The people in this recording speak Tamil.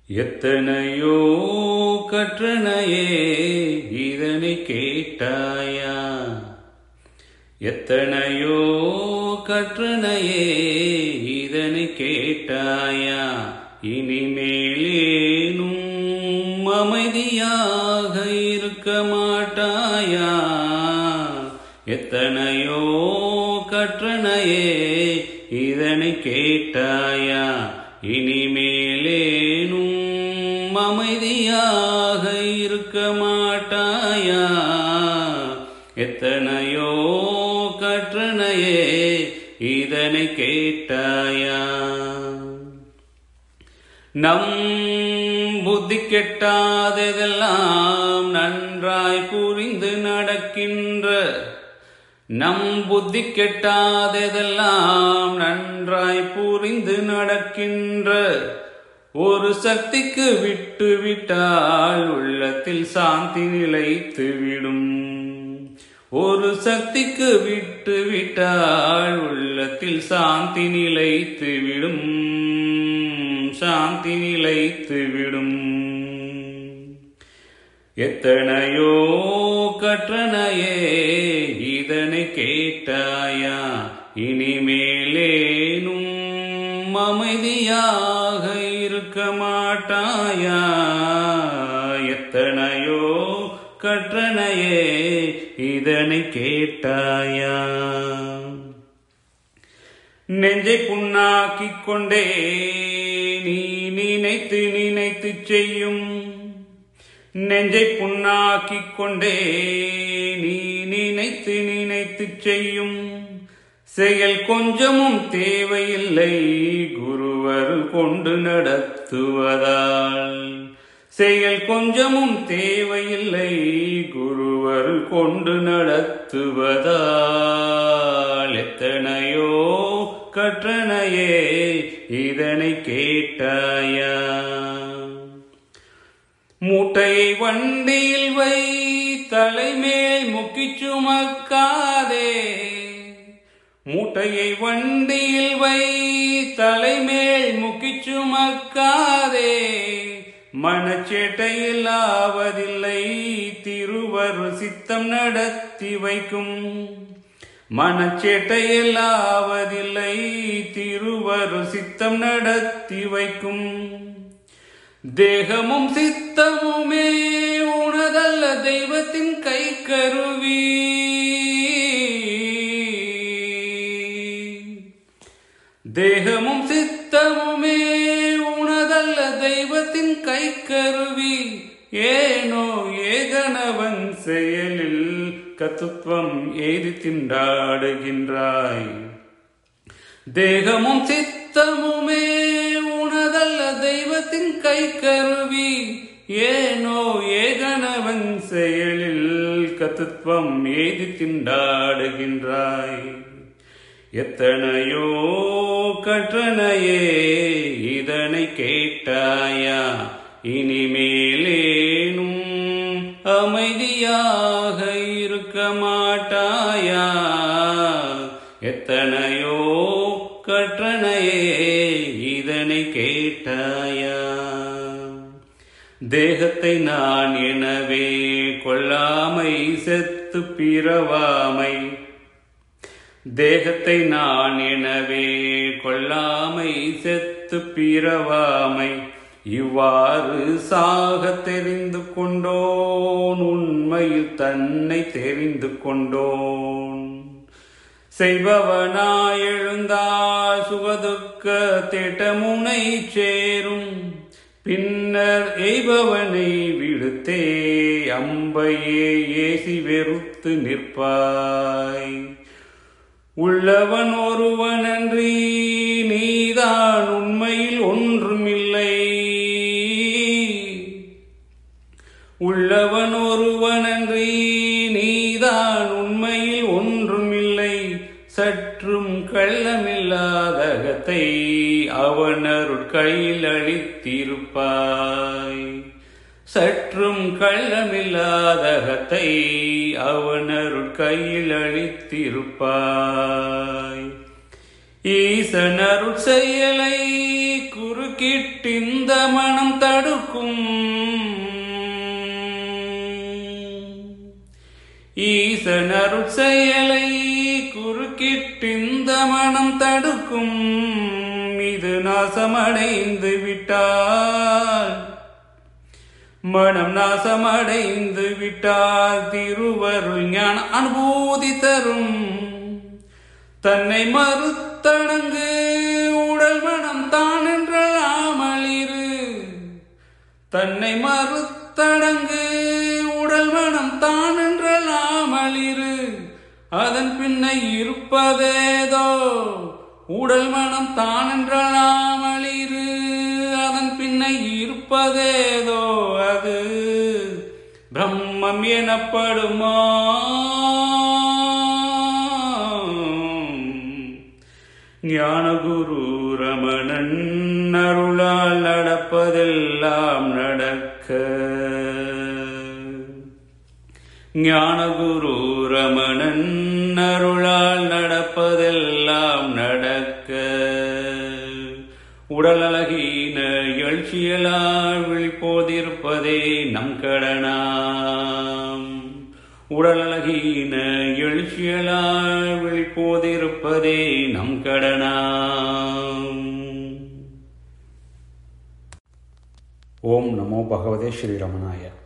எத்தனையோ கற்றனையே இதனை கேட்டாயா எத்தனையோ கற்றனையே இதனை கேட்டாயா இனிமேலேனும் அமைதியாக இருக்க மாட்டாயா எத்தனையோ கற்றனையே இதனை கேட்டாயா இனிமேலேனும் அமைதியாக இருக்க மாட்டாயா எத்தனையோ கற்றனையே இதனை கேட்டாயா நம் புத்தி கெட்டாததெல்லாம் நன்றாய் புரிந்து நடக்கின்ற நம் புத்தி கெட்டாததெல்லாம் நன்றாய் புரிந்து நடக்கின்ற ஒரு சக்திக்கு விட்டு விட்டால் உள்ளத்தில் சாந்தி நிலைத்து விடும் ஒரு சக்திக்கு விட்டு விட்டால் உள்ளத்தில் சாந்தி நிலைத்து விடும் சாந்தி நிலைத்து விடும் எத்தனையோ கற்றனையே இதனை கேட்டாயா இனிமேலேனும் அமைதியாக இருக்க மாட்டாயா எத்தனையோ கற்றனையே இதனை கேட்டாயா நெஞ்சை புண்ணாக்கிக் கொண்டே நீ நினைத்து நினைத்து செய்யும் நெஞ்சை புண்ணாக்கிக் கொண்டே நீ நினைத்து நினைத்து செய்யும் செயல் கொஞ்சமும் தேவையில்லை குருவர் கொண்டு நடத்துவதால் செயல் கொஞ்சமும் தேவையில்லை குருவர் கொண்டு நடத்துவதால் எத்தனையோ கற்றனையே இதனை கேட்டாயா மூட்டையை வண்டியில் வை தலைமேல் முக்கி சுமக்காதே மூட்டையை வண்டியில் வை தலைமேல் முக்கி சுமக்காதே மனச்சேட்டையில் ஆவதில்லை திருவரு சித்தம் நடத்தி வைக்கும் மனச்சேட்டையில் ஆவதில்லை திருவரு சித்தம் நடத்தி வைக்கும் தேகமும் சித்தமுமே உனதல்ல தெய்வத்தின் கை கருவி தேகமும் சித்தமுமே உனதல்ல தெய்வத்தின் கை கருவி ஏனோ ஏகனவன் செயலில் கத்துவம் ஏதி திண்டாடுகின்றாய் தேகமும் சித்தமுமே உனதல்ல தெய்வத்தின் கை கருவி ஏனோ ஏகனவன் செயலில் கத்துவம் ஏதி திண்டாடுகின்றாய் எத்தனையோ கற்றனையே இதனை கேட்டாயா இனிமேலேனும் அமைதியாக இருக்க மாட்டாயா எத்தனையோ கற்றனையே இதனை கேட்டாயா தேகத்தை நான் எனவே கொள்ளாமை செத்து பிறவாமை தேகத்தை நான் எனவே கொள்ளாமை செத்து பிறவாமை இவ்வாறு சாக தெரிந்து கொண்டோன் உண்மையில் தன்னை தெரிந்து கொண்டோன் செய்பவனாய் எழுந்தால் சுகதுக்க திட்டமுனை சேரும் பின்னர் எய்பவனை விடுத்தே அம்பையே ஏசி வெறுத்து நிற்பாய் உள்ளவன் ஒருவனன்றி நீதான் உண்மையில் ஒன்றுமில்லை உள்ளவன் ஒருவனன்றி நீதான் உண்மையில் ஒன்றுமில்லை சற்றும் கள்ளமில்லாதகத்தை அவனருட் கையில் அளித்திருப்பாய் சற்றும் கள்ளமில்லாதகத்தை அவனருட் கையில் அளித்திருப்பாய் ஈசனருட் செயலை குறுக்கிட்டிந்த மனம் தடுக்கும் ஈசனருள் செயலை குறுக்கிட்டிந்த மனம் தடுக்கும் இது நாசமடைந்து விட்டால் மனம் நாசமடைந்து விட்டால் திருவருள் ஞான அனுபூதி தரும் தன்னை மறுத்தடங்கு உடல் மனம் தான் என்றாமலிரு தன்னை மறுத்தடங்கு உடல் மனம் தான் என்றாமலிரு அதன் பின்னை இருப்பதேதோ உடல் மனம் தான் என்றாமலிரு அதன் பின்னை இருப்பதேதோ அது பிரம்மம் எனப்படுமா ஞானகுரு ரமணன் அருளால் நடப்பதெல்லாம் நடக்க ஞானகுரு ரமணன் அருளால் நடப்பதெல்லாம் நடக்க உடல் அழகின எழுச்சியலால் விழிப்போதிருப்பதே நம் கடனாம் உடல் அழகின எழுச்சியலால் விழிப்போதிருப்பதே நம் கடனாம் ஓம் நமோ பகவதே ஸ்ரீரமணாய